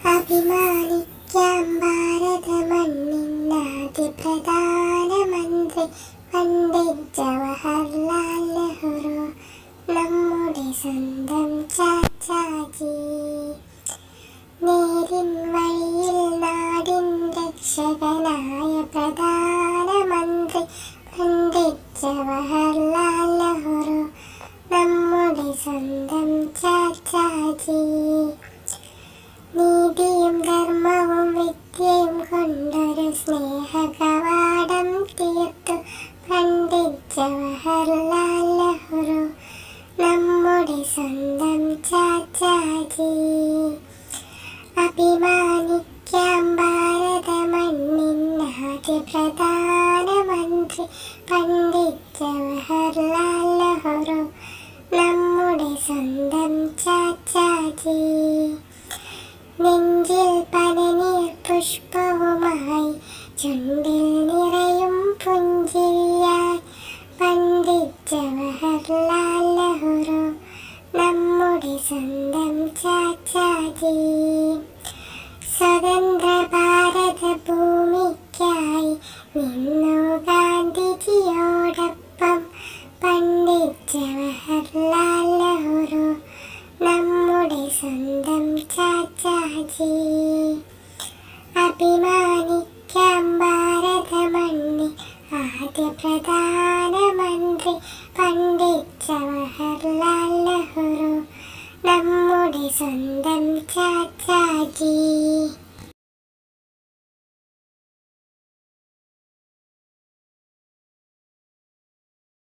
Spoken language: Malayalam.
അഭിമാനിക്കാം ഭാരത മണ്ണിനാദ്യ പ്രധാനമന്ത്രി പണ്ഡിറ്റ് ജവഹർലാൽ നെഹ്റു നമ്മുടെ സ്വന്തം ചാച്ചാജി നേരിൻ വഴിയിൽ നാടിൻ രക്ഷകനായ പ്രധാനമന്ത്രി പണ്ഡിറ്റ് ജവഹർലാൽ നെഹ്റു നമ്മുടെ സ്വന്തം ചാച്ചാജി നീതിയും ധർമ്മവും വിദ്യയും കൊണ്ടൊരു സ്നേഹകവാടം തീർത്തു പണ്ഡിറ്റ് ജവഹർലാൽ നെഹ്റു നമ്മുടെ സ്വന്തം ചാച്ചാജി അഭിമാനിക്കാം ഭാരത മണ്ണിനാദ്യ പ്രധാനമന്ത്രി പണ്ഡിറ്റ് ജവഹർലാൽ നെഹ്റു നമ്മുടെ സ്വന്തം ചാച്ചാജി നെഞ്ചിൽ പനനീർ പുഷ്പവുമായി ചുണ്ടിൽ നിറയും പുഞ്ചിരിയായി പണ്ഡിറ്റ് ജവഹർലാൽ നെഹ്റു നമ്മുടെ സ്വന്തം ചാച്ചാജി സ്വതന്ത്ര ഭാരത ഭൂമിക്കായി നിന്നു ഗാന്ധിജിയോടൊപ്പം പണ്ഡിറ്റ് ജവഹർലാൽ നെഹ്റു നമ്മുടെ സ്വന്തം ചാച്ചാജി അഭിമാനിക്കാം ഭാരത മണ്ണി ആദ്യ പ്രധാനമന്ത്രി പണ്ഡിറ്റ് ജവഹർലാൽ നെഹ്റു നമ്മുടെ സ്വന്തം ചാച്ചാജി